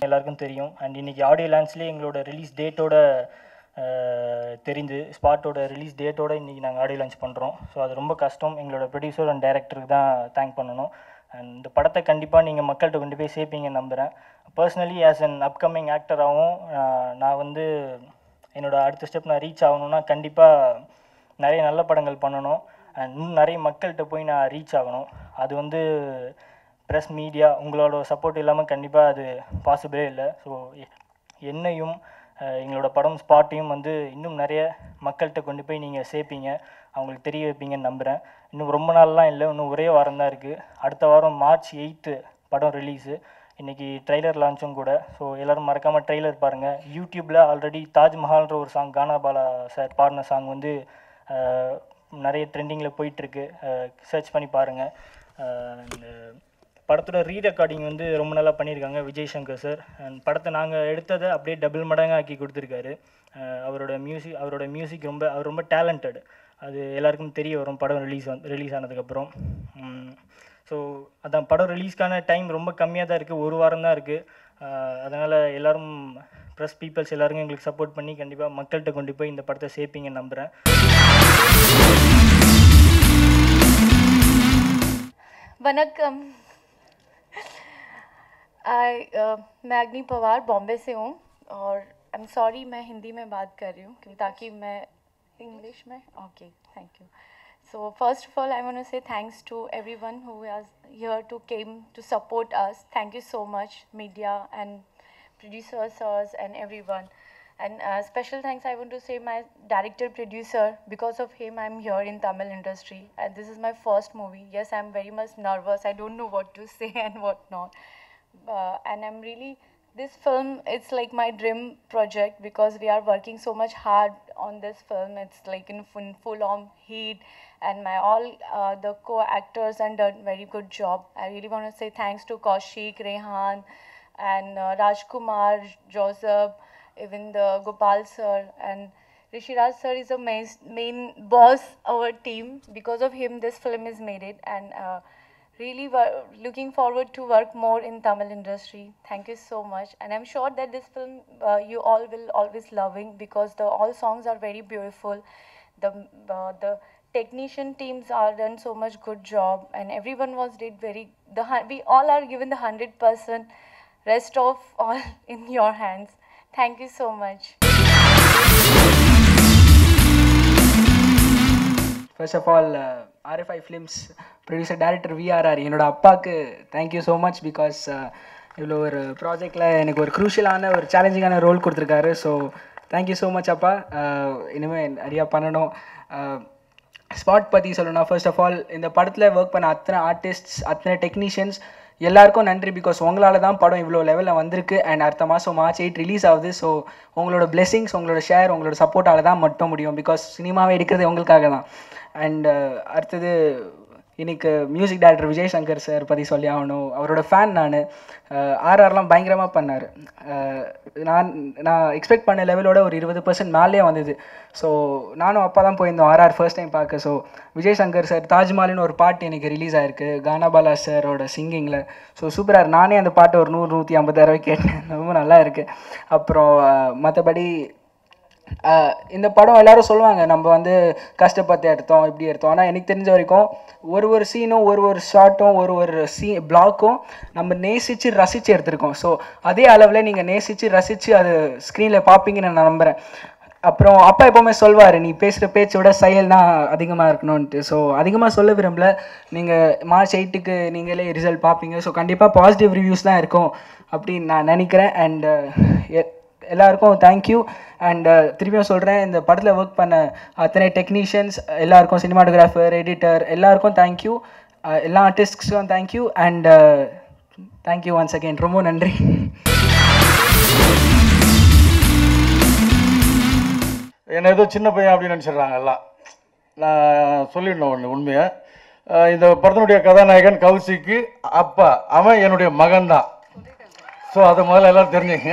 எல்லாருக்கும் தெரியும் அண்ட் இன்னைக்கு ஆடியோ லான்ச்லேயே எங்களோட ரிலீஸ் டேட்டோட தெரிந்து ஸ்பாட்டோட ரிலீஸ் டேட்டோட இன்றைக்கி நாங்கள் ஆடியோ லான்ச் பண்ணுறோம் ஸோ அது ரொம்ப கஷ்டம் எங்களோட ப்ரொடியூசர் அண்ட் டைரக்டருக்கு தான் தேங்க் பண்ணணும் அண்ட் இந்த படத்தை கண்டிப்பாக நீங்கள் மக்கள்கிட்ட கொண்டு போய் சேர்ப்பீங்கன்னு நம்புகிறேன் பர்சனலி ஆஸ் அன் அப்கமிங் ஆக்டராகவும் நான் வந்து என்னோட அடுத்த ஸ்டெப் நான் ரீச் ஆகணும்னா கண்டிப்பாக நிறைய நல்ல படங்கள் பண்ணணும் அண்ட் இன்னும் நிறைய மக்கள்கிட்ட போய் நான் ரீச் ஆகணும் அது வந்து ப்ரெஸ் மீடியா உங்களோட சப்போர்ட் இல்லாமல் கண்டிப்பாக அது பாசிபிளே இல்லை ஸோ என்னையும் அஹ், எங்களோட படம் ஸ்பாட்டையும் வந்து இன்னும் நிறைய மக்கள்கிட்ட கொண்டு போய் நீங்கள் சேர்ப்பீங்க அவங்களுக்கு தெரிய வைப்பீங்கன்னு நம்புகிறேன் இன்னும் ரொம்ப நாள்லாம் இல்லை இன்னும் ஒரே வாரம் தான் இருக்குது அடுத்த வாரம் மார்ச் எயித்து படம் ரிலீஸு இன்றைக்கி ட்ரெய்லர் லான்ச்சும் கூட ஸோ எல்லோரும் மறக்காமல் ட்ரெய்லர் பாருங்கள் யூடியூப்பில் ஆல்ரெடி தாஜ்மஹால்ன்ற ஒரு சாங் கானா பாலா சார் பாடின சாங் வந்து அஹ், நிறைய ட்ரெண்டிங்கில் போயிட்டுருக்கு சர்ச் பண்ணி பாருங்கள் இந்த படத்தோட ரீ ரெக்கார்டிங் வந்து ரொம்ப நல்லா பண்ணியிருக்காங்க விஜய் சங்கர் சார் அண்ட் படத்தை நாங்கள் எடுத்ததை அப்படியே டபுள் மடங்காக ஆக்கி கொடுத்துருக்காரு அஹ் அவரோட மியூசிக் அவரோட மியூசிக் ரொம்ப அவர் ரொம்ப டேலண்டட் அது எல்லாருக்கும் தெரிய வரும் படம் ரிலீஸ் வந்து ரிலீஸ் ஆனதுக்கப்புறம் ஸோ அதான் படம் ரிலீஸ்க்கான டைம் ரொம்ப கம்மியாக தான் இருக்குது ஒரு வாரம் தான் இருக்குது அதனால் எல்லாரும் ப்ரெஸ் பீப்புள்ஸ் எல்லாருக்கும் எங்களுக்கு சப்போர்ட் பண்ணி கண்டிப்பாக மக்கள்கிட்ட கொண்டு போய் இந்த படத்தை சேர்ப்பீங்கன்னு நம்புகிறேன் वनकम आई मैं अग्नि पवार बॉम्बे से हूँ और आई एम सॉरी मैं हिंदी में बात कर रही हूँ क्यों- ताकि मैं इंग्लिश में okay thank you so first of all I want to say thanks to everyone who has here to came to support us thank you so much media and producers sirs, and everyone and uh, special thanks i want to say my director producer because of him i'm here in tamil industry and this is my first movie yes i'm very much nervous i don't know what to say and what not uh, and i'm really this film it's like my dream project because we are working so much hard on this film it's like in, in full on heat and my all uh, the co-actors and done very good job i really want to say thanks to kaushik rehan and uh, rajkumar joseph even the gopal sir and Rishiraj sir is a main, main boss our team because of him this film is made it and uh, really wo- looking forward to work more in Tamil industry. Thank you so much, and I'm sure that this film uh, you all will always loving because the all songs are very beautiful. The uh, the technician teams are done so much good job, and everyone was did very. The hun- we all are given the hundred percent. Rest of all in your hands. Thank you so much. First of all R F I films producer director V R R என்னோட அப்பாவுக்கு thank you so much because இவ்வளோ ஒரு ப்ராஜெக்டில் எனக்கு ஒரு க்ரூஷியலான ஒரு சேலஞ்சிங்கான ரோல் கொடுத்துருக்காரு ஸோ தேங்க்யூ ஸோ மச் அப்பா இனிமேல் நிறையா பண்ணணும் ஸ்பாட் பற்றி சொல்லணும்னா ஃபர்ஸ்ட் ஆஃப் ஆல் இந்த படத்தில் ஒர்க் பண்ண அத்தனை ஆர்டிஸ்ட்ஸ் அத்தனை டெக்னீஷியன்ஸ் எல்லாருக்கும் நன்றி பிகாஸ் உங்களால தான் படம் இவ்வளோ லெவலில் வந்திருக்கு அண்ட் அடுத்த மாதம் மார்ச் எயிட் ரிலீஸ் ஆகுது ஸோ உங்களோட blessings உங்களோட ஷேர் உங்களோட சப்போர்ட்டால தான் மட்டும் முடியும் பிகாஸ் சினிமாவே எடுக்கிறது உங்களுக்காக தான் அண்ட் அடுத்தது இன்னைக்கு music director Vijay Shankar sir பற்றி சொல்லி ஆகணும் அவரோட ஃபேன் நான் ஆர்ஆர்லாம் பயங்கரமாக பண்ணார் நான் நான் எக்ஸ்பெக்ட் பண்ண லெவலோட ஒரு இருபது பர்சன்ட் மேலே வந்தது ஸோ நானும் அப்பா தான் போயிருந்தோம் ஆர்ஆர் ஃபர்ஸ்ட் டைம் பார்க்க ஸோ விஜய் சங்கர் சார் தாஜ்மஹால்னு ஒரு பாட்டு எனக்கு ரிலீஸ் ஆயிருக்கு கானாபாலா சாரோட சிங்கிங்கில் ஸோ சூப்பராக நானே அந்த பாட்டை ஒரு நூறு நூற்றி ஐம்பது தடவை கேட்டேன் ரொம்ப நல்லா இருக்கு அப்புறம் மற்றபடி ஆஹ் இந்த படம் எல்லாரும் சொல்லுவாங்க நம்ம வந்து கஷ்டப்பட்டு எடுத்தோம் இப்படி எடுத்தோம் ஆனால் எனக்கு தெரிஞ்ச வரைக்கும் ஒரு ஒரு சீனும் ஒரு ஒரு ஷார்ட்டும் ஒரு ஒரு சீ பிளாக்கும் நம்ம நேசித்து ரசித்து எடுத்திருக்கோம் ஸோ அதே அளவில் நீங்கள் நேசித்து ரசித்து அது ஸ்க்ரீனில் பார்ப்பீங்கன்னு நான் நம்புகிறேன் அப்புறம் அப்பா எப்போவுமே சொல்வார் நீ பேசுகிற பேச்சை விட செயல் தான் அதிகமாக இருக்கணும்ன்ட்டு ஸோ அதிகமாக சொல்ல விரும்பல நீங்கள் மார்ச் எயிட்டுக்கு நீங்களே ரிசல்ட் பார்ப்பீங்க ஸோ கண்டிப்பாக பாசிட்டிவ் ரிவ்யூஸ் தான் இருக்கும் அப்படின்னு நான் நினைக்கிறேன் அண்ட் எல்லாருக்கும் தேங்க்யூ அண்ட் திருப்பியும் சொல்கிறேன் இந்த படத்தில் ஒர்க் பண்ண அத்தனை டெக்னீஷியன்ஸ் எல்லாருக்கும் சினிமாட்டோகிராஃபர் எடிட்டர் எல்லாருக்கும் தேங்க்யூ எல்லா ஆர்டிஸ்ட்ஸுக்கும் thank you and thank you once again ரொம்ப நன்றி என்னை ஏதோ சின்ன பையன் அப்படின்னு நினச்சிடுறாங்க எல்லாம் நான் சொல்லிடணும் ஒன்று உண்மையை அஹ் இந்த படத்தினுடைய கதாநாயகன் கௌசிக்கு அப்பா அவன் என்னுடைய மகன்தான் ஸோ அதை முதல்ல எல்லாரும் தெரிஞ்சுங்க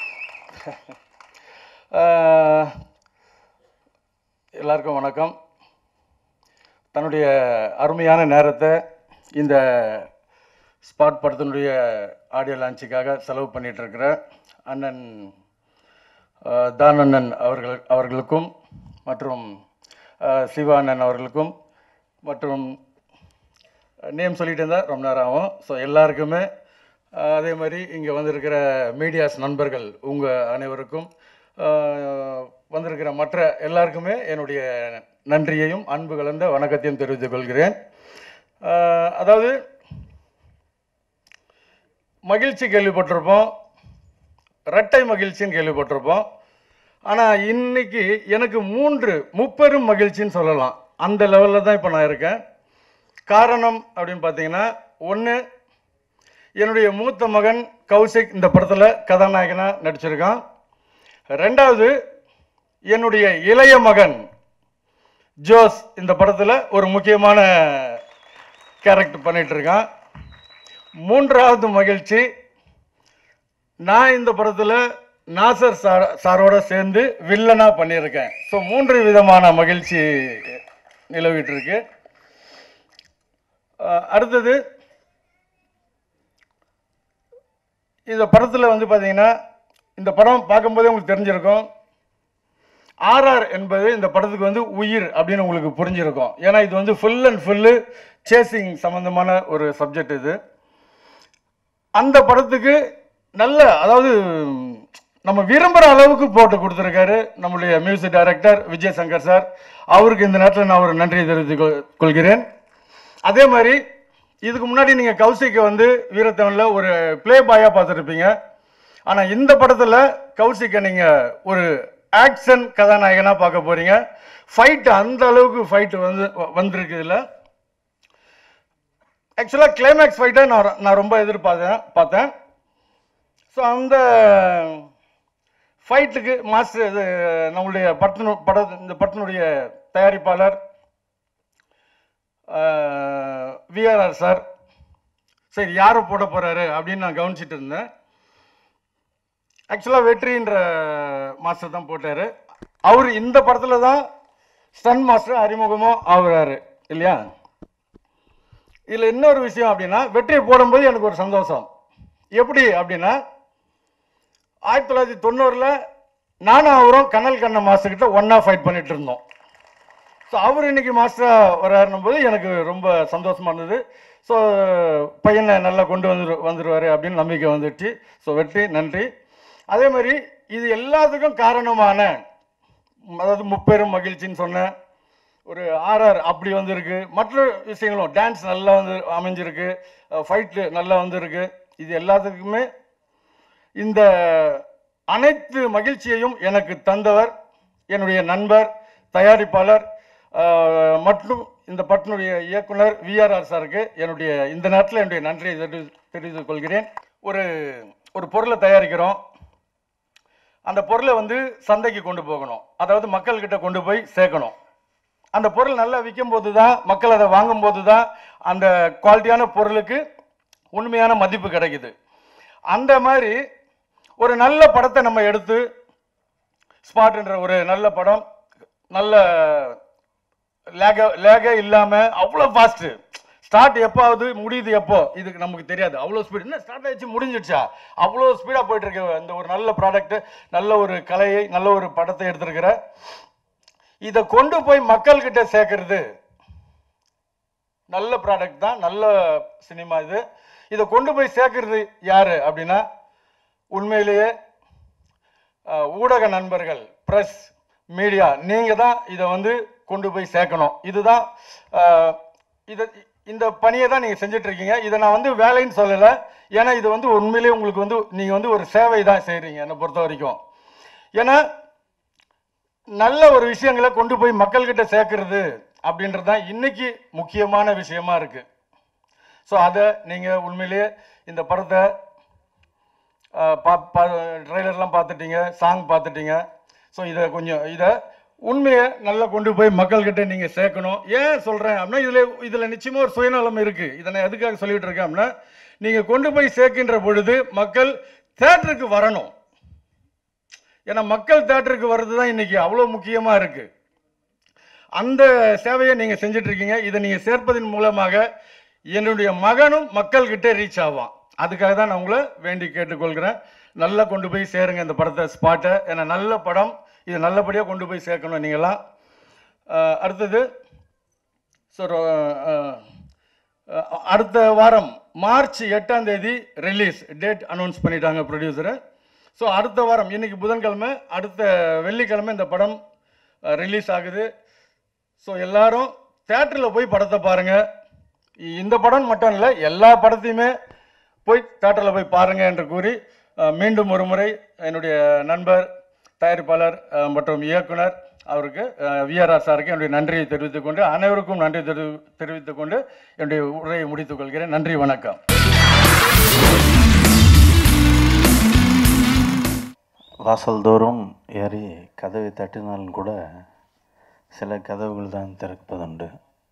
அஹ் எல்லாருக்கும் வணக்கம் தன்னுடைய அருமையான நேரத்தை இந்த ஸ்பாட் படத்தினுடைய ஆடியோ லான்ச்சுக்காக செலவு பண்ணிட்டு இருக்கிற அண்ணன் அஹ், தானண்ணன் அவர்கள் அவர்களுக்கும் மற்றும் அஹ், சிவா அண்ணன் அவர்களுக்கும் மற்றும் நேம் சொல்லிட்டு இருந்தால் ரொம்ப நேரம் ஆகும் ஸோ எல்லாருக்குமே அஹ், அதே மாதிரி இங்கே வந்திருக்கிற மீடியாஸ் நண்பர்கள் உங்கள் அனைவருக்கும் அஹ், வந்திருக்கிற மற்ற எல்லாருக்குமே என்னுடைய நன்றியையும் அன்பு கலந்த வணக்கத்தையும் தெரிவித்துக் கொள்கிறேன் அஹ், அதாவது மகிழ்ச்சி கேள்விப்பட்டிருப்போம் இரட்டை மகிழ்ச்சின்னு கேள்விப்பட்டிருப்போம் ஆனால் இன்னைக்கு எனக்கு மூன்று முப்பெரும் மகிழ்ச்சின்னு சொல்லலாம் அந்த லெவலில் தான் இப்போ நான் இருக்கேன் காரணம் அப்படின்னு பார்த்தீங்கன்னா ஒன்று என்னுடைய மூத்த மகன் கௌசிக் இந்த படத்தில் கதாநாயகனாக நடிச்சிருக்கான் ரெண்டாவது என்னுடைய இளைய மகன் ஜோஸ் இந்த படத்தில் ஒரு முக்கியமான கேரக்டர் பண்ணிட்டு இருக்கான் மூன்றாவது மகிழ்ச்சி நான் இந்த படத்தில் நாசர் சார் சாரோட சேர்ந்து வில்லனாக பண்ணியிருக்கேன் ஸோ மூன்று விதமான மகிழ்ச்சி நிலவிட்டு இருக்கு அஹ் அடுத்தது இந்த படத்தில் வந்து பார்த்தீங்கன்னா இந்த படம் பார்க்கும்போதே உங்களுக்கு தெரிஞ்சிருக்கும் ஆர்ஆர் என்பது இந்த படத்துக்கு வந்து உயிர் அப்படின்னு உங்களுக்கு புரிஞ்சிருக்கும் ஏன்னா இது வந்து ஃபுல் அண்ட் ஃபுல்லு சேசிங் சம்மந்தமான ஒரு சப்ஜெக்ட் இது அந்த படத்துக்கு நல்ல அதாவது நம்ம விரும்புகிற அளவுக்கு போட்டு கொடுத்துருக்காரு நம்முடைய music director Vijay Shankar sir அவருக்கு இந்த நேரத்தில் நான் ஒரு நன்றியை தெரிவித்துக் கொள்- கொள்கிறேன் அதே மாதிரி இதுக்கு முன்னாடி நீங்கள் கௌசிக்கை வந்து வீரத்தமிழில் ஒரு ப்ளே பாயாக பார்த்துருப்பீங்க ஆனால் இந்த படத்தில் கௌசிக்கை நீங்கள் ஒரு ஆக்ஷன் கதாநாயகனாக பார்க்க போகிறீங்க ஃபைட் அந்த அளவுக்கு ஃபைட் வந்து வ- வந்திருக்கு இதில் ஆக்சுவலாக கிளைமேக்ஸ் ஃபைட்டை நான் ரொ- நான் ரொம்ப எதிர்பார்த்தேன் பார்த்தேன் ஸோ அந்த ஃபைட்டுக்கு மாஸ்டர் இது நம்மளுடைய படத்தினு பட இந்த படத்தினுடைய தயாரிப்பாளர் விஆர்ஆர் சார் சரி யாரை போட போகிறாரு அப்படின்னு நான் கவனிச்சிட்டு இருந்தேன் ஆக்சுவலாக வெற்றின்ற மாஸ்டர் தான் போட்டார் அவர் இந்த படத்தில் தான் ஸ்டன் மாஸ்டர் அறிமுகமும் ஆகுறாரு இல்லையா இதில் இன்னொரு விஷயம் அப்படின்னா வெற்றியை போடும்போது எனக்கு ஒரு சந்தோஷம் எப்படி அப்படின்னா ஆயிரத்தி தொள்ளாயிரத்தி தொண்ணூறில் நானும் அவரும் கனல் கண்ண மாஸ்டர்கிட்ட ஒன்றா ஃபைட் பண்ணிட்டு இருந்தோம் ஸோ அவர் இன்னைக்கு மாஸ்டராக வராருன்னும் போது எனக்கு ரொம்ப சந்தோஷமா இருந்தது ஸோ பையனை நல்லா கொண்டு வந்துரு வந்துடுவார் அப்படின்னு நம்பிக்கை வந்துடுச்சு ஸோ வெற்றி நன்றி அதே மாதிரி இது எல்லாத்துக்கும் காரணமான அதாவது முப்பெரும் மகிழ்ச்சின்னு சொன்னேன் ஒரு ஆர்ஆர் அப்படி வந்திருக்கு மற்ற விஷயங்களும் டான்ஸ் நல்லா வந்து அமைஞ்சிருக்கு ஃபைட்டு நல்லா வந்திருக்கு இது எல்லாத்துக்குமே இந்த அனைத்து மகிழ்ச்சியையும் எனக்கு தந்தவர் என்னுடைய நண்பர் தயாரிப்பாளர் அஹ், மற்றும் இந்த படத்தினுடைய இயக்குனர் விஆர்ஆர் சாருக்கு என்னுடைய இந்த நேரத்தில் என்னுடைய நன்றியை தெரிவி- தெரிவித்துக் கொள்கிறேன் ஒரு ஒரு பொருளை தயாரிக்கிறோம் அந்த பொருளை வந்து சந்தைக்கு கொண்டு போகணும் அதாவது மக்கள்கிட்ட கொண்டு போய் சேர்க்கணும் அந்த பொருள் நல்லா விற்கும் போது தான் மக்கள் அதை வாங்கும் போது தான் அந்த குவாலிட்டியான பொருளுக்கு உண்மையான மதிப்பு கிடைக்குது அந்த மாதிரி ஒரு நல்ல படத்தை நம்ம எடுத்து ஸ்பாட்ன்ற ஒரு நல்ல படம் நல்ல லேக லேகே இல்லாமல் அவ்வளோ ஃபாஸ்ட்டு ஸ்டார்ட் எப்போ ஆகுது முடியுது எப்போ இதுக்கு நமக்கு தெரியாது அவ்வளோ ஸ்பீடு என்ன ஸ்டார்ட் ஆயிடுச்சு முடிஞ்சிடுச்சா அவ்வளோ ஸ்பீடாக போயிட்டு இருக்கு இந்த ஒரு நல்ல ப்ராடக்ட் நல்ல ஒரு கலையை நல்ல ஒரு படத்தை எடுத்திருக்கிற இதை கொண்டு போய் மக்கள்கிட்ட சேர்க்கறது நல்ல ப்ராடக்ட் தான் நல்ல சினிமா இது இதை கொண்டு போய் சேர்க்கறது யாரு அப்படின்னா உண்மையிலேயே அஹ், ஊடக நண்பர்கள் ப்ரெஸ் மீடியா நீங்கள் தான் இதை வந்து கொண்டு போய் சேர்க்கணும் இதுதான் அஹ், இதை இந்த பணியை தான் நீங்கள் செஞ்சுட்டு இருக்கீங்க இதை நான் வந்து வேலைன்னு சொல்லலை ஏன்னா இது வந்து உண்மையிலேயே உங்களுக்கு வந்து நீங்கள் வந்து ஒரு சேவை தான் செய்கிறீங்க என்னை பொறுத்த வரைக்கும் ஏன்னா நல்ல ஒரு விஷயங்களை கொண்டு போய் மக்கள்கிட்ட சேர்க்கறது அப்படின்றது தான் இன்னைக்கு முக்கியமான விஷயமா இருக்கு ஸோ அதை நீங்கள் உண்மையிலேயே இந்த படத்தை ட்ரெய்லர்லாம் பார்த்துட்டீங்க சாங் பார்த்துட்டீங்க ஸோ இதை கொஞ்சம் இதை உண்மையை நல்லா கொண்டு போய் மக்கள்கிட்ட நீங்கள் சேர்க்கணும் ஏன் சொல்கிறேன் அப்படின்னா இதில் இதில் நிச்சயமாக ஒரு சுயநலம் இருக்குது இதை நான் எதுக்காக சொல்லிட்டு இருக்கேன் அப்படின்னா நீங்கள் கொண்டு போய் சேர்க்கின்ற பொழுது மக்கள் தேட்டருக்கு வரணும் ஏன்னா மக்கள் தேட்டருக்கு வர்றது தான் இன்னைக்கு அவ்வளோ முக்கியமாக இருக்குது அந்த சேவையை நீங்கள் செஞ்சுட்டு இருக்கீங்க இதை நீங்கள் சேர்ப்பதன் மூலமாக என்னுடைய மகனும் மக்கள்கிட்ட ரீச் ஆவான் அதுக்காக தான் நான் உங்களை வேண்டி கேட்டுக்கொள்கிறேன் நல்லா கொண்டு போய் சேருங்க இந்த படத்தை ஸ்பாட்டை ஏன்னா நல்ல படம் இது நல்லபடியாக கொண்டு போய் சேர்க்கணும் நீங்களாம் அஹ் அடுத்தது ஸோ அடுத்த வாரம் மார்ச் எட்டாம் தேதி ரிலீஸ் டேட் அனௌன்ஸ் பண்ணிட்டாங்க ப்ரொடியூசரை ஸோ அடுத்த வாரம் இன்னைக்கு புதன்கிழமை அடுத்த வெள்ளிக்கிழமை இந்த படம் ரிலீஸ் ஆகுது ஸோ எல்லாரும் தேட்டரில் போய் படத்தை பாருங்கள் இந்த படம் மட்டும் இல்லை எல்லா படத்தையுமே போய் தேட்டரில் போய் பாருங்க என்று கூறி அஹ், மீண்டும் ஒரு முறை என்னுடைய நண்பர் தயாரிப்பாளர் அஹ், மற்றும் இயக்குனர் அவருக்கு விஆர்ஆர் சாருக்கு என்னுடைய நன்றியை தெரிவித்துக் கொண்டு அனைவருக்கும் நன்றி தெரி தெரிவித்துக் கொண்டு என்னுடைய உரையை முடித்துக் கொள்கிறேன் நன்றி வணக்கம் வாசல் தோறும் ஏறி கதவை தட்டினாலும் கூட சில கதவுகள் தான் திறப்பதுண்டு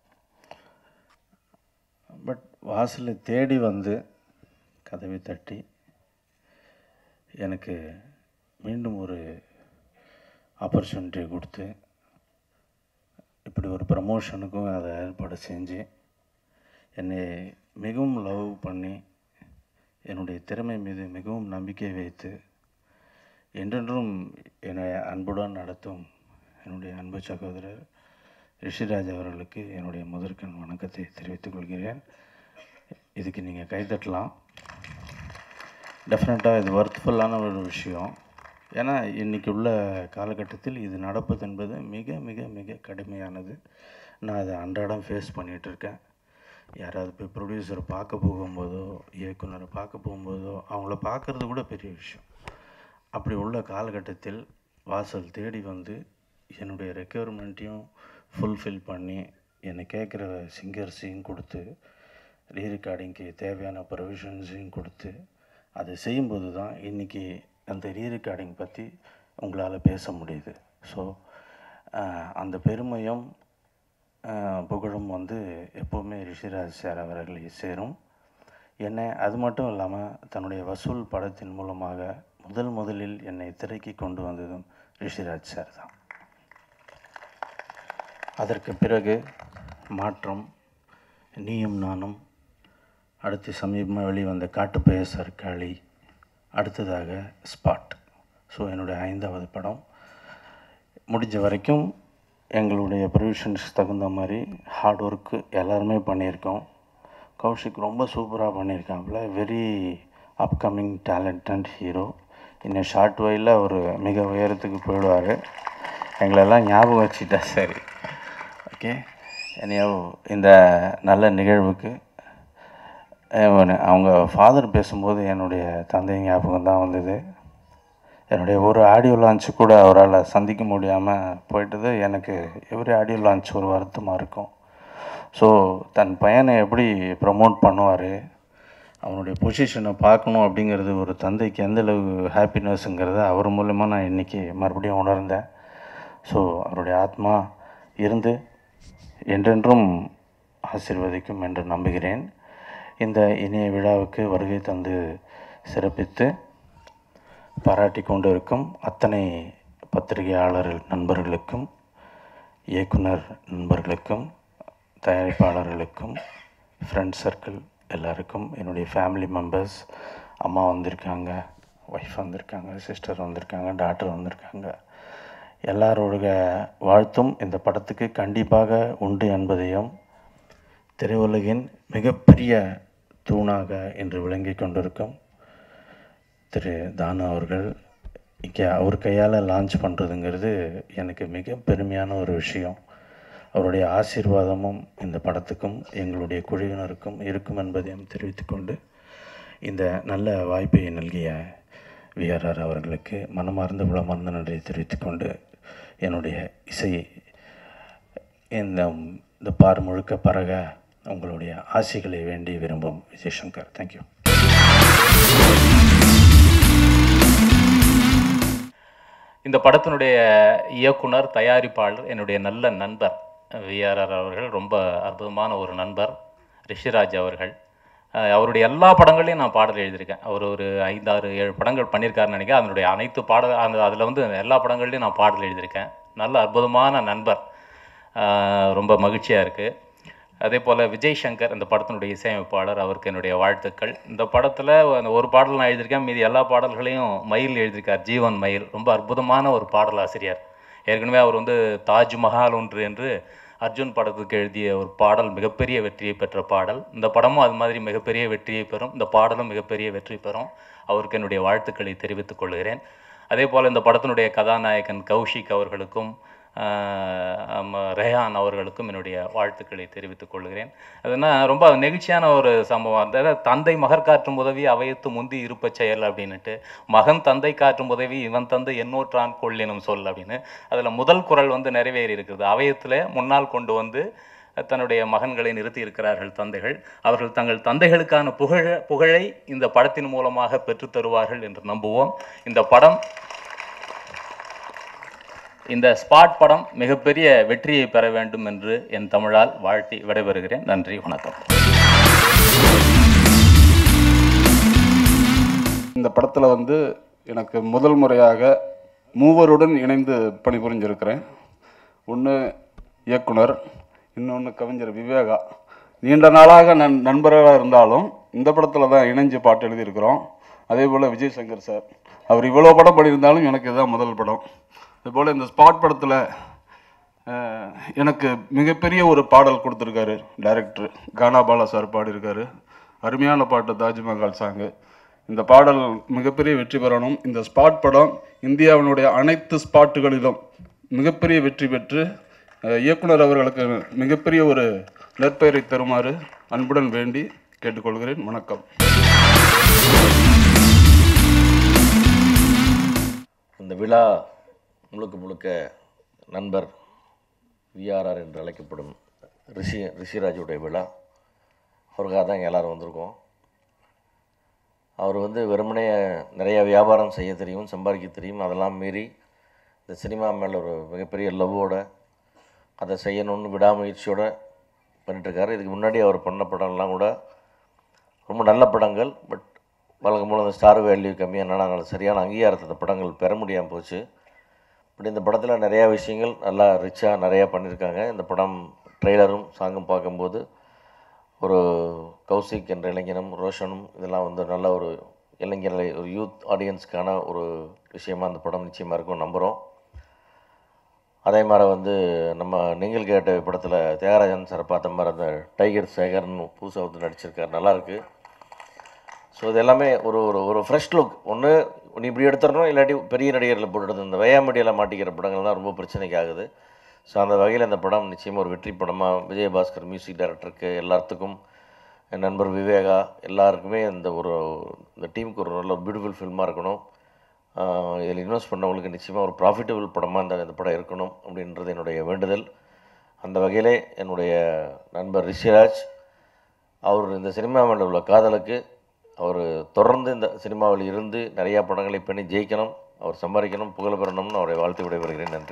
பட் வாசலை தேடி வந்து கதவை தட்டி எனக்கு மீண்டும் ஒரு ஆப்பர்ச்சுனிட்டி கொடுத்து இப்படி ஒரு ப்ரமோஷனுக்கும் அதை ஏற்பாடு செஞ்சு என்னை மிகவும் லவ் பண்ணி என்னுடைய திறமை மீது மிகவும் நம்பிக்கை வைத்து என்றென்றும் என்னை அன்புடன் நடத்தும் என்னுடைய அன்பு சகோதரர் ரிஷிராஜ் அவர்களுக்கு என்னுடைய முதற்கண் வணக்கத்தை தெரிவித்துக் கொள்கிறேன் இதுக்கு நீங்கள் கைத்தட்டலாம் டெஃபினட்டாக இது ஒர்த்ஃபுல்லான ஒரு விஷயம் ஏன்னா இன்றைக்கி உள்ள காலகட்டத்தில் இது நடப்பது என்பது மிக மிக மிக கடுமையானது நான் அதை அன்றாடம் ஃபேஸ் பண்ணிகிட்டு இருக்கேன் யாராவது போய் ப்ரொடியூசரை பார்க்க போகும்போதோ இயக்குனரை பார்க்க போகும்போதோ அவங்கள பார்க்குறது கூட பெரிய விஷயம் அப்படி உள்ள காலகட்டத்தில் வாசல் தேடி வந்து என்னுடைய ரெக்குயர்மெண்ட்டையும் ஃபுல்ஃபில் பண்ணி என்னை கேட்குற சிங்கர்ஸையும் கொடுத்து ரீ ரெக்கார்டிங்க்கு தேவையான ப்ரொவிஷன்ஸையும் கொடுத்து அதை செய்யும்போது தான் இன்றைக்கி அந்த ரீ ரெக்கார்டிங் பற்றி உங்களால் பேச முடியுது ஸோ அந்த பெருமையும் ஆஹ், புகழும் வந்து எப்போவுமே ரிஷிராஜ் சார் அவர்களை சேரும் என்னை அது மட்டும் இல்லாமல் தன்னுடைய வசூல் படத்தின் மூலமாக முதல் முதலில் என்னை திரைக்கு கொண்டு வந்ததும் ரிஷிராஜ் சார் தான் அதற்கு பிறகு மாற்றம் நீயும் நானும் அடுத்து சமீபமாக வெளிவந்த காட்டுப்பெய சர்க்காளி அடுத்ததாக ஸ்பாட் ஸோ என்னுடைய ஐந்தாவது படம் முடிஞ்ச வரைக்கும் எங்களுடைய ப்ரொவிஷன்ஸ் தகுந்த மாதிரி ஹார்ட் ஒர்க்கு எல்லாருமே பண்ணியிருக்கோம் கௌஷிக் ரொம்ப சூப்பராக பண்ணியிருக்காப்புல வெரி அப்கமிங் டேலண்டட் ஹீரோ இன்னும் ஷார்ட் வயலில் அவர் மிக உயரத்துக்கு போயிடுவார் எங்களெல்லாம் ஞாபகம் வச்சுட்டா சரி ஓகே என்னையோ இந்த நல்ல நிகழ்வுக்கு அஹ் அவங்க ஃபாதர் பேசும்போது என்னுடைய தந்தை ஞாபகம் தான் வந்தது என்னுடைய ஒரு ஆடியோ லான்ச்சு கூட அவரால் சந்திக்க முடியாமல் போயிட்டது எனக்கு எவ்ரி ஆடியோ லான்ச் ஒரு வருத்தமாக இருக்கும் ஸோ தன் பையனை எப்படி ப்ரமோட் பண்ணுவார் அவனுடைய பொசிஷனை பார்க்கணும் அப்படிங்கிறது ஒரு தந்தைக்கு எந்த அளவு ஹாப்பினஸ்ங்கிறத அவர் மூலமா நான் இன்றைக்கி மறுபடியும் உணர்ந்தேன் ஸோ அவருடைய ஆத்மா இருந்து என்றென்றும் ஆசீர்வதிக்கும் என்று நம்புகிறேன் இந்த இனிய விழாவுக்கு வருகை தந்து சிறப்பித்து பாராட்டி கொண்டிருக்கும் அத்தனை பத்திரிகையாளர் நண்பர்களுக்கும் இயக்குனர் நண்பர்களுக்கும் தயாரிப்பாளர்களுக்கும் ஃப்ரெண்ட் சர்க்கிள் எல்லாருக்கும் என்னுடைய ஃபேமிலி மெம்பர்ஸ் அம்மா வந்திருக்காங்க ஒய்ஃப் வந்திருக்காங்க சிஸ்டர் வந்திருக்காங்க டாக்டர் வந்திருக்காங்க எல்லாரோட வாழ்த்தும் இந்த படத்துக்கு கண்டிப்பாக உண்டு என்பதையும் திரையுலகின் மிகப்பெரிய தூணாக இன்று விளங்கி கொண்டிருக்கும் திரு தானு அவர்கள் இங்கே அவர் கையால் லான்ச் பண்ணுறதுங்கிறது எனக்கு மிக பெருமையான ஒரு விஷயம் அவருடைய ஆசீர்வாதமும் இந்த படத்துக்கும் எங்களுடைய குழுவினருக்கும் இருக்கும் என்பதையும் தெரிவித்துக்கொண்டு இந்த நல்ல வாய்ப்பை நல்கிய விஆர்ஆர் அவர்களுக்கு மனமார்ந்த உளமார்ந்த நன்றியை தெரிவித்துக்கொண்டு என்னுடைய இசை இந்த இந்த பார் முழுக்க பரக உங்களுடைய ஆசிகளை வேண்டி விரும்பும் விஜயசங்கர் தேங்க்யூ இந்த படத்தினுடைய இயக்குனர் தயாரிப்பாளர் என்னுடைய நல்ல நண்பர் விஆர்ஆர் அவர்கள் ரொம்ப அற்புதமான ஒரு நண்பர் ரிஷிராஜ் அவர்கள் அஹ் அவருடைய எல்லா படங்களையும் நான் பாடல் எழுதியிருக்கேன் அவர் ஒரு ஐந்தாறு ஏழு படங்கள் பண்ணியிருக்காருன்னு நினைக்கிறேன் அதனுடைய அனைத்து பாடல் அந்த அதில் வந்து எல்லா படங்கள்லையும் நான் பாடல் எழுதியிருக்கேன் நல்ல அற்புதமான நண்பர் அஹ் ரொம்ப மகிழ்ச்சியாக இருக்குது அதே போல் விஜய் சங்கர் இந்த படத்தினுடைய இசையமைப்பாளர் அவருக்கு என்னுடைய வாழ்த்துக்கள் இந்த படத்தில் ஒரு பாடல் நான் எழுதியிருக்கேன் மீதி எல்லா பாடல்களையும் மயில் எழுதியிருக்கார் ஜீவன் மயில் ரொம்ப அற்புதமான ஒரு பாடலாசிரியர் ஏற்கனவே அவர் வந்து தாஜ்மஹால் ஒன்று என்று அர்ஜுன் படத்துக்கு எழுதிய ஒரு பாடல் மிகப்பெரிய வெற்றியை பெற்ற பாடல் இந்த படமும் அது மாதிரி மிகப்பெரிய வெற்றியை பெறும் இந்த பாடலும் மிகப்பெரிய வெற்றி பெறும் அவருக்கு என்னுடைய வாழ்த்துக்களை தெரிவித்துக் கொள்கிறேன் அதே போல் இந்த படத்தினுடைய கதாநாயகன் கௌஷிக் அவர்களுக்கும் ஆஹ், ஆம, ரெஹான் அவர்களுக்கும் என்னுடைய வாழ்த்துக்களை தெரிவித்துக் கொள்கிறேன் அதுனா ரொம்ப நெகிழ்ச்சியான ஒரு சம்பவம் இருந்தது தந்தை மகர் காற்றும் உதவி அவையத்து முந்தி இருப்ப செயல் அப்படின்னுட்டு மகன் தந்தை காற்றும் உதவி இவன் தந்தை எண்ணூற்றான் கொள்ளினும் சொல் அப்படின்னு அதில் முதல் குரல் வந்து நிறைவேறி இருக்குது அவையத்தில் முன்னால் கொண்டு வந்து தன்னுடைய மகன்களை நிறுத்தி இருக்கிறார்கள் தந்தைகள் அவர்கள் தங்கள் தந்தைகளுக்கான புகழ புகழை இந்த படத்தின் மூலமாக பெற்றுத் தருவார்கள் என்று நம்புவோம் இந்த படம் இந்த ஸ்பாட் படம் மிகப்பெரிய வெற்றியை பெற வேண்டும் என்று என் தமிழால் வாழ்த்தி விடைபெறுகிறேன் நன்றி வணக்கம் இந்த படத்தில் வந்து எனக்கு முதல் முறையாக மூவருடன் இணைந்து பணிபுரிஞ்சிருக்கிறேன் ஒன்று இயக்குனர் இன்னொன்று கவிஞர் விவேகா நீண்ட நாளாக நன் நண்பராக இருந்தாலும் இந்த படத்தில் தான் இணைஞ்சு பாட்டு எழுதியிருக்கிறோம் அதே போல் விஜய் சங்கர் சார் அவர் இவ்வளோ படம் பண்ணியிருந்தாலும் எனக்கு இதுதான் முதல் படம் அதுபோல் இந்த ஸ்பாட் படத்தில் அஹ், எனக்கு மிகப்பெரிய ஒரு பாடல் கொடுத்துருக்காரு டைரக்டர் கானா பாலா சார் பாடியிருக்காரு அருமையான பாட்டு தாஜ்மஹால் சாங்கு இந்த பாடல் மிகப்பெரிய வெற்றி பெறணும் இந்த ஸ்பாட் படம் இந்தியாவினுடைய அனைத்து ஸ்பாட்டுகளிலும் மிகப்பெரிய வெற்றி பெற்று அஹ், இயக்குனர் அவர்களுக்கு மிகப்பெரிய ஒரு நற்பெயரை தருமாறு அன்புடன் வேண்டி கேட்டுக்கொள்கிறேன் வணக்கம் இந்த விழா முழுக்க முழுக்க நண்பர் விஆர்ஆர் என்று அழைக்கப்படும் ரிஷி ரிஷிராஜுடைய விழா அவருக்காக தான் இங்கே எல்லோரும் வந்திருக்கோம் அவர் வந்து வெறுமனே நிறைய வியாபாரம் செய்ய தெரியும் சம்பாதிக்க தெரியும் அதெல்லாம் மீறி இந்த சினிமா மேலே ஒரு மிகப்பெரிய லவ்வோட அதை செய்யணும்னு விடாமுயற்சியோட பண்ணிட்டுருக்காரு இதுக்கு முன்னாடி அவர் பண்ண படம்லாம் கூட ரொம்ப நல்ல படங்கள் பட் வழக்கம் போல அந்த ஸ்டார் வேல்யூ கம்மியானால சரியான அங்கீகாரத்தை அந்த படங்கள் பெற முடியாமல் போச்சு பட் இந்த படத்தில் நிறையா விஷயங்கள் நல்லா ரிச்சாக நிறையா பண்ணியிருக்காங்க இந்த படம் ட்ரெய்லரும் சாங்கும் பார்க்கும்போது ஒரு கௌசிக் என்ற இளைஞனும் ரோஷனும் இதெல்லாம் வந்து நல்ல ஒரு இளைஞர்களை ஒரு யூத் ஆடியன்ஸ்க்கான ஒரு விஷயமா அந்த படம் நிச்சயமாக இருக்கும் நம்புகிறோம் அதே மாதிரி வந்து நம்ம நீங்கள் கேட்ட படத்தில் தியாகராஜன் சார் பார்த்த மாதிரி அந்த டைகர் சேகர்னு புதுசாக வந்து நடிச்சிருக்காரு நல்லாயிருக்கு ஸோ இது எல்லாமே ஒரு ஒரு ஒரு ஃப்ரெஷ் லுக் ஒன்று நீ இப்படி எடுத்துடணும் இல்லாட்டி பெரிய நடிகரில் போட்டுடுது இந்த வயாமடியில் மாட்டிக்கிற படங்கள் தான் ரொம்ப பிரச்சனைக்கு ஆகுது ஸோ அந்த வகையில் இந்த படம் நிச்சயமாக ஒரு வெற்றி படமாக விஜயபாஸ்கர் மியூசிக் டைரக்டருக்கு எல்லாத்துக்கும் என் நண்பர் விவேகா எல்லாருக்குமே இந்த ஒரு இந்த டீமுக்கு ஒரு நல்ல பியூட்டிஃபுல் ஃபில்மாக இருக்கணும் ஆஹ் இதில் இன்வெஸ்ட் பண்ணவங்களுக்கு நிச்சயமாக ஒரு ப்ராஃபிட்டபிள் படமாக இந்த இந்த படம் இருக்கணும் அப்படின்றது என்னுடைய வேண்டுதல் அந்த வகையிலே என்னுடைய நண்பர் ரிஷிராஜ் அவர் இந்த சினிமா மேலே உள்ள காதலுக்கு அவர் தொடர்ந்து இந்த சினிமாவில் இருந்து நிறையா படங்களை பண்ணி ஜெயிக்கணும் அவர் சம்பாதிக்கணும் புகழ் பெறணும்னு அவரை வாழ்த்து விடைபெறுகிறேன் நன்றி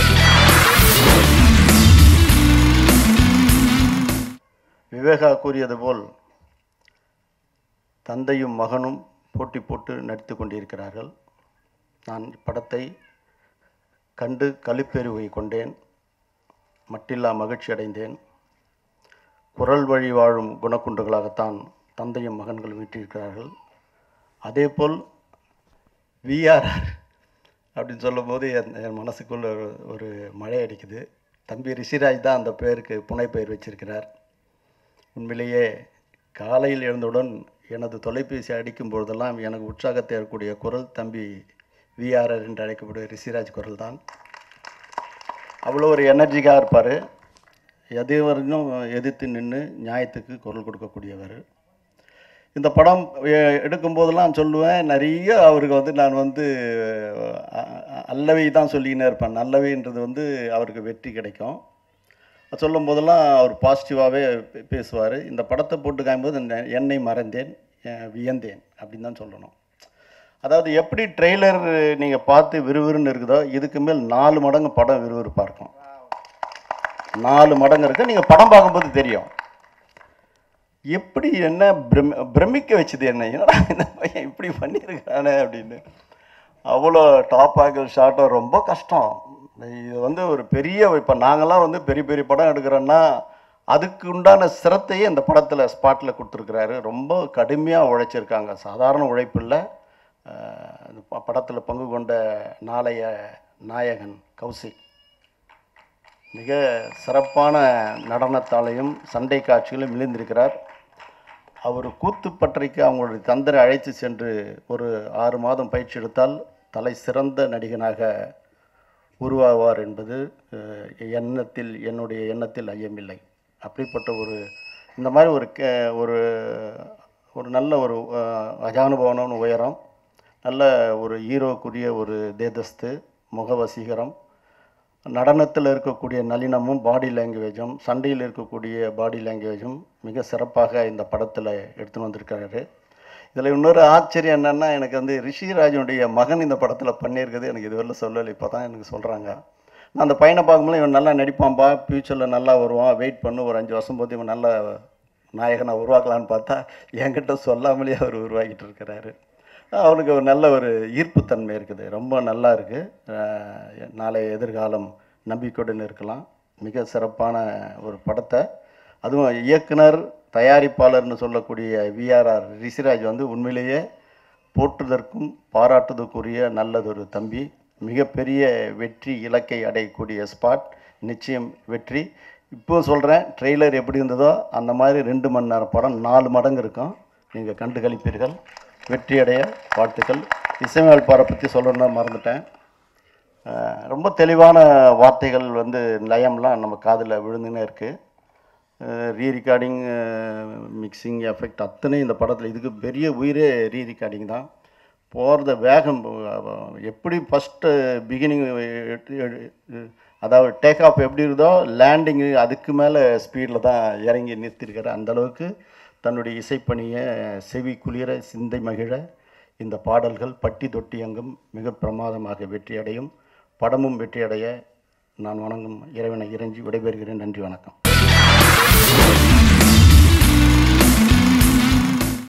விவேகா கூறியது போல் தந்தையும் மகனும் போட்டி போட்டு நடித்து கொண்டிருக்கிறார்கள் நான் இப்படத்தை கண்டு கழிப்பெறிவை கொண்டேன் மட்டில்லா மகிழ்ச்சி அடைந்தேன் குரல் வழி வாழும் குணக்குண்டுகளாகத்தான் தந்தையும் மகன்களும் வீட்டிருக்கிறார்கள் அதேபோல் விஆர்ஆர் அப்படின்னு சொல்லும்போது என் என் மனசுக்குள்ள ஒரு ஒரு மழை அடிக்குது தம்பி ரிஷிராஜ் தான் அந்த பேருக்கு புனைப்பெயர் வச்சிருக்கிறார் உண்மையிலேயே காலையில் எழுந்தவுடன் எனது தொலைபேசி அடிக்கும் பொழுதெல்லாம் எனக்கு உற்சாகத்தை தரக்கூடிய குரல் தம்பி விஆர்ஆர் என்று அழைக்கக்கூடிய ரிஷிராஜ் குரல் தான் அவ்வளோ ஒரு எனர்ஜிக்காக இருப்பார் எது வரைக்கும் எதிர்த்து நின்று நியாயத்துக்கு குரல் கொடுக்கக்கூடியவர் இந்த படம் எ- எடுக்கும்போதெல்லாம் சொல்லுவேன் நிறைய அவருக்கு வந்து நான் வந்து அ- அ- அல்லவை தான் சொல்லிக்கினே இருப்பேன் நல்லவைன்றது வந்து அவருக்கு வெற்றி கிடைக்கும் சொல்லும் போதெல்லாம் அவர் பாசிட்டிவாகவே பேசுவார் இந்த படத்தை போட்டு காயும்போது நெ- என்னை மறந்தேன் அஹ் வியந்தேன் அப்படின்னு தான் சொல்லணும் அதாவது எப்படி ட்ரெய்லர் நீங்கள் பார்த்து விறுவிறுன்னு இருக்குதோ இதுக்கு மேல் நாலு மடங்கு படம் விறுவிறுப்பாக இருக்கும் நாலு மடங்கு இருக்கு நீங்கள் படம் பார்க்கும்போது தெரியும் எப்படி என்ன பிரம பிரமிக்க வச்சுது என்ன என்னடா இந்த பையன் இப்படி பண்ணியிருக்கானே அப்படின்னு அவ்வளோ டாப் ஆங்கிள் ஷாட்டும் ரொம்ப கஷ்டம் இது வந்து ஒரு பெரிய இப்போ நாங்கள்லாம் வந்து பெரிய பெரிய படம் எடுக்கிறோன்னா அதுக்கு உண்டான சிரத்தையே இந்த படத்தில் ஸ்பாட்டில் கொடுத்துருக்குறாரு ரொம்ப கடுமையாக உழைச்சிருக்காங்க சாதாரண உழைப்பு இல்லை படத்தில் பங்கு கொண்ட நாளைய நாயகன் கௌசிக் மிக சிறப்பான நடனத்தாலையும் சண்டை காட்சிகளும் மிளிந்திருக்கிறார் அவர் கூத்துப்பற்றைக்கு அவங்களுடைய தந்தரை அழைத்து சென்று ஒரு ஆறு மாதம் பயிற்சி எடுத்தால் தலை சிறந்த நடிகனாக உருவாவார் என்பது அஹ், எண்ணத்தில் என்னுடைய எண்ணத்தில் ஐயமில்லை அப்படிப்பட்ட ஒரு இந்த மாதிரி ஒரு கே ஒரு ஒரு நல்ல ஒரு அஹ், அஜானுபவனம் உயரம் நல்ல ஒரு ஹீரோக்குரிய ஒரு தேதஸ்து முகவசீகரம் நடனத்தில் இருக்கக்கூடிய நளினமும் பாடி லாங்குவேஜும் சண்டையில் இருக்கக்கூடிய பாடி லாங்குவேஜும் மிக சிறப்பாக இந்த படத்தில் எடுத்துன்னு வந்திருக்காரு இதில் இன்னொரு ஆச்சரியம் என்னென்னா எனக்கு வந்து ரிஷிராஜனுடைய மகன் இந்த படத்தில் பண்ணியிருக்குது எனக்கு இதுவரையில் சொல்லலை இப்போ தான் எனக்கு சொல்கிறாங்க நான் அந்த பையனை பார்க்கும்போது இவன் நல்லா நடிப்பான்பா ஃப்யூச்சரில் நல்லா வருவான் வெயிட் பண்ணு ஒரு அஞ்சு வருஷம் போது இவன் நல்ல நாயகனை உருவாக்கலான்னு பார்த்தா என்கிட்ட சொல்லாமலே அவர் உருவாக்கிட்டு இருக்கிறாரு அவனுக்கு ஒரு நல்ல ஒரு ஈர்ப்புத்தன்மை இருக்குது ரொம்ப நல்லா இருக்குது நாளைய எதிர்காலம் நம்பிக்கையுடன் இருக்கலாம் மிக சிறப்பான ஒரு படத்தை அதுவும் இயக்குனர் தயாரிப்பாளர்னு சொல்லக்கூடிய விஆர்ஆர் ரிஷிராஜ் வந்து உண்மையிலேயே போற்றுதற்கும் பாராட்டுதற்குரிய நல்லதொரு தம்பி மிகப்பெரிய வெற்றி இலக்கை அடையக்கூடிய ஸ்பாட் நிச்சயம் வெற்றி இப்போ சொல்கிறேன் ட்ரெய்லர் எப்படி இருந்ததோ அந்த மாதிரி ரெண்டு மணி நேரம் படம் நாலு மடங்கு இருக்கும் நீங்கள் கண்டு கழிப்பீர்கள் வெற்றி அடைய வாழ்த்துக்கள் இசையமைப்பாளரை பற்றி சொல்லணும்னு மறந்துட்டேன் அஹ் ரொம்ப தெளிவான வார்த்தைகள் வந்து லயம்லாம் நம்ம காதில் விழுந்துன்னே இருக்குது ரீ ரெக்கார்டிங் மிக்சிங் எஃபெக்ட் அத்தனை இந்த படத்தில் இதுக்கு பெரிய உயிரே ரீ ரெக்கார்டிங் தான் போகிறத வேகம் அஹ், எப்படி ஃபஸ்ட்டு பிகினிங் அதாவது டேக் ஆஃப் எப்படி இருந்தோ லேண்டிங்கு அதுக்கு மேலே ஸ்பீடில் தான் இறங்கி நிறுத்திருக்காரு அந்த அளவுக்கு தன்னுடைய இசைப்பணியை செவி குளிர சிந்தை மகிழ இந்த பாடல்கள் பட்டி தொட்டி எங்கும் மிக பிரமாதமாக வெற்றியடையும் படமும் வெற்றியடைய நான் வணங்கும் இறைவனை இறைஞ்சி விடைபெறுகிறேன் நன்றி வணக்கம்